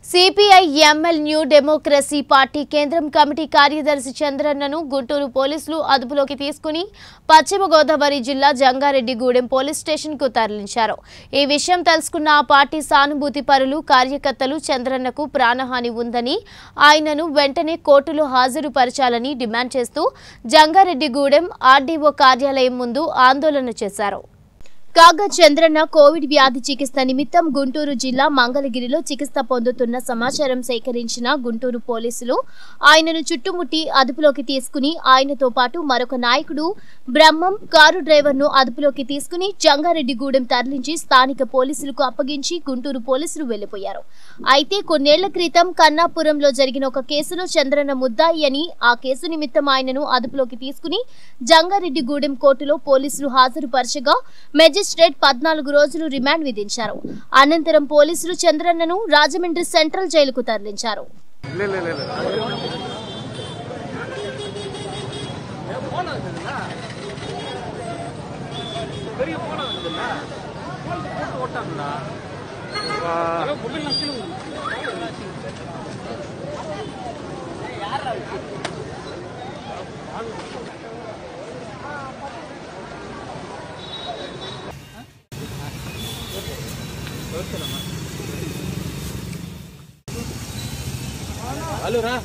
CPI ML new democracy party కేంద్రం committee కార్యదర్శి చంద్రన్నను గుంటూరు పోలీసులు అదుపులోకి తీసుకుని పశ్చిమ గోదావరి జిల్లా జంగారెడ్డిగూడెం పోలీస్ స్టేషన్ కు తరలించారు ఈ విషయం తెలుసుకున్న ఆ పార్టీ సానుభూతి పరులు కార్యకర్తలు చంద్రన్నకు ప్రాణహాని ఉందని ఆయనను వెంటనే కోర్టులో హాజరుపరచాలని డిమాండ్ చేస్తూ జంగారెడ్డిగూడెం ఆర్డీఓ కార్యాలయం ముందు ఆందోళన చేశారు కాగా చంద్రన్న కోవిడ్ వ్యాధి చికిత్స నిమిత్తం గుంటూరు జిల్లా మంగళగిరిలో చికిత్స పొందుతున్న సమాచారం సేకరించిన గుంటూరు పోలీసులు ఆయనను చుట్టుముట్టి అదుపులోకి తీసుకుని ఆయనతో పాటు మరొక నాయకుడు బ్రహ్మం కారు డ్రైవర్ను అదుపులోకి తీసుకుని జంగారెడ్డిగూడెం తరలించి స్థానిక పోలీసులకు అప్పగించి గుంటూరు పోలీసులు వెళ్లిపోయారు అయితే కొన్నేళ్ల క్రితం కన్నాపురంలో జరిగిన ఒక కేసులో చంద్రన్న ముద్దాయి అని ఆ కేసు నిమిత్తం ఆయనను అదుపులోకి తీసుకుని జంగారెడ్డిగూడెం కోర్టులో పోలీసులు హాజరుపరచగా మెజిస్ట్రేట్ పద్నాలుగు రోజులు రిమాండ్ విధించారు అనంతరం పోలీసులు చంద్రన్నను రాజమండ్రి సెంట్రల్ జైలుకు తరలించారు ಇಲ್ಲ ಇಲ್ಲ ಇಲ್ಲ ಇಲ್ಲ ಹಲೋ ರಾ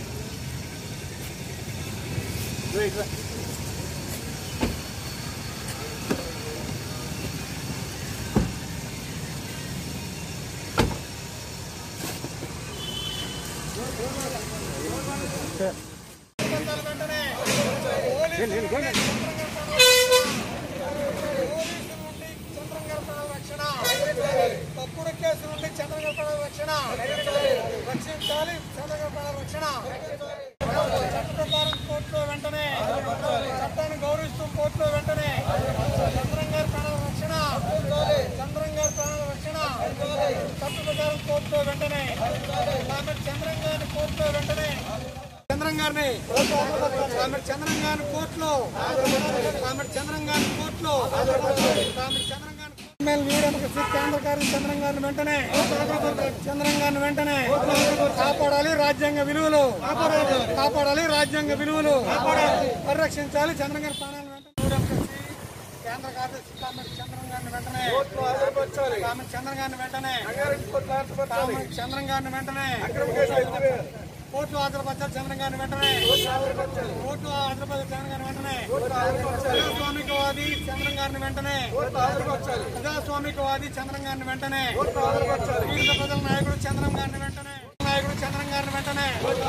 తప్పుడు కేసు నుండి చంద్రగడ రక్షణ రక్షించాలి చంద్రగడ రక్షణ చట్ట ప్రకారం కోర్టులో వెంటనే చట్టాన్ని గౌరవిస్తూ కోర్టులో వెంటనే చంద్రం గారి ప్రాణాల రక్షణ చంద్రం గారి ప్రాణాల రక్షణ చట్ట ప్రకారం కోర్టులో వెంటనే కాబట్టి చంద్రం గారిని కోర్టులో వెంటనే చంద్రం గారిని కాబట్టి చంద్రం గారిని కోర్టులో కాబట్టి చంద్రం గారిని కోర్టులో కాబట్టి చంద్రం గారిని ఎమ్మెల్యే వీరమకృష్ణ కేంద్ర కార్యదర్శి చంద్రం గారిని వెంటనే చంద్రం గారిని వెంటనే కాపాడాలి రాజ్యాంగ విలువలు కాపాడాలి రాజ్యాంగ విలువలు పరిరక్షించాలి చంద్రం గారి ప్రాణాలను వెంటనే వీరమకృష్ణ కేంద్ర కార్యదర్శి కామెంట్ చంద్రం గారిని వెంటనే కామెంట్ చంద్రం గారిని వెంటనే కామెంట్ చంద్రం గారిని వెంటనే కోర్టు హాజరుపరచాలి చంద్రం గారిని వెంటనే కోర్టు హాజరుపరచాలి చంద్రం గారిని వెంటనే ప్రజాస్వామికవాది చంద్రం గారిని వెంటనే ప్రజాస్వామికవాది చంద్రం గారిని వెంటనే వివిధ ప్రజల నాయకుడు చంద్రం గారిని వెంటనే నాయకుడు చంద్రం గారిని వెంటనే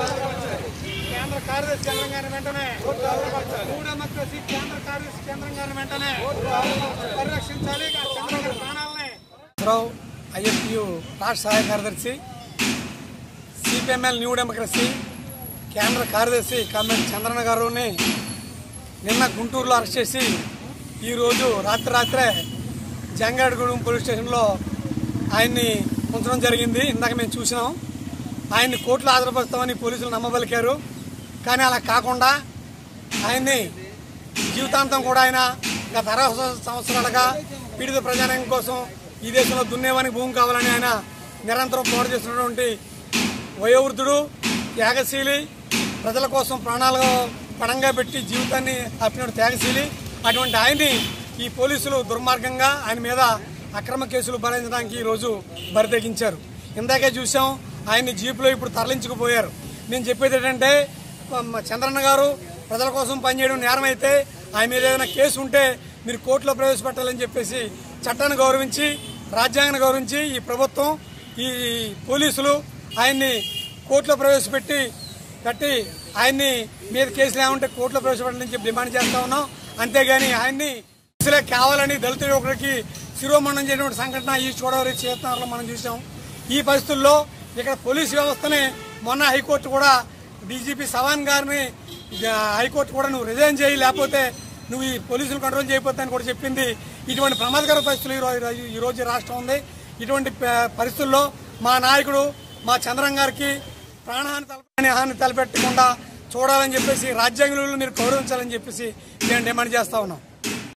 కేంద్ర కార్యదర్శి చంద్రం గారిని వెంటనే మూడమక్రసి కేంద్ర కార్యదర్శి చంద్రం గారిని వెంటనే పరిరక్షించాలి చంద్రం గారి ప్రాణాలని రావు ఐఎఫ్యు రాష్ట్ర సహాయ కార్యదర్శి సిపిఎంఎల్ న్యూ డెమోక్రసీ కేంద్ర కార్యదర్శి కామెంట్ చంద్రన్న గారుని నిన్న గుంటూరులో అరెస్ట్ చేసి ఈరోజు రాత్రి రాత్రే జంగాడగూడెం పోలీస్ స్టేషన్లో ఆయన్ని ఉంచడం జరిగింది ఇందాక మేము చూసినాం ఆయన్ని కోర్టులో హాజరుపరుస్తామని పోలీసులు నమ్మబలికారు కానీ అలా కాకుండా ఆయన్ని జీవితాంతం కూడా ఆయన గత అరవై సంవత్సరాలుగా పీడిత ప్రజానీకం కోసం ఈ దేశంలో దున్నేవానికి భూమి కావాలని ఆయన నిరంతరం పోరాట చేస్తున్నటువంటి వయోవృద్ధుడు త్యాగశీలి ప్రజల కోసం ప్రాణాలు పణంగా పెట్టి జీవితాన్ని అప్పినటువంటి త్యాగశీలి అటువంటి ఆయన్ని ఈ పోలీసులు దుర్మార్గంగా ఆయన మీద అక్రమ కేసులు భరించడానికి ఈరోజు బరితెగించారు ఇందాకే చూసాం ఆయన్ని జీపులో ఇప్పుడు తరలించుకుపోయారు నేను చెప్పేది ఏంటంటే మ- చంద్రన్న గారు ప్రజల కోసం పనిచేయడం నేరం అయితే ఆయన మీద ఏదైనా కేసు ఉంటే మీరు కోర్టులో ప్రవేశపెట్టాలని చెప్పేసి చట్టాన్ని గౌరవించి రాజ్యాంగాన్ని గౌరవించి ఈ ప్రభుత్వం ఈ పోలీసులు ఆయన్ని కోర్టులో ప్రవేశపెట్టి కట్టి ఆయన్ని మీద కేసులు ఏమంటే కోర్టులో ప్రవేశపెట్టాలని చెప్పి డిమాండ్ చేస్తా ఉన్నాం అంతేగాని ఆయన్ని అసలే కావాలని దళిత యువకుడికి శిరోమండం చేయటువంటి సంఘటన ఈ గోదావరి చేతనాల్లో మనం చూసాం ఈ పరిస్థితుల్లో ఇక్కడ పోలీస్ వ్యవస్థని మొన్న హైకోర్టు కూడా డీజీపీ సవాన్ గారిని ఆ, హైకోర్టు కూడా నువ్వు రిజైన్ చేయి లేకపోతే నువ్వు ఈ పోలీసులు కంట్రోల్ చేయకపోతే అని కూడా చెప్పింది ఇటువంటి ప్రమాదకర పరిస్థితులు ఈ రో- ఈ రోజు రాష్ట్రం ఉంది ఇటువంటి ప- పరిస్థితుల్లో మా నాయకుడు మా చంద్రం గారికి ప్రాణహాని తలపె హాని తలపెట్టకుండా చూడాలని చెప్పేసి రాజ్యాంగ విలువలు మీరు గౌరవించాలని చెప్పేసి మేము డిమాండ్ చేస్తా ఉన్నాం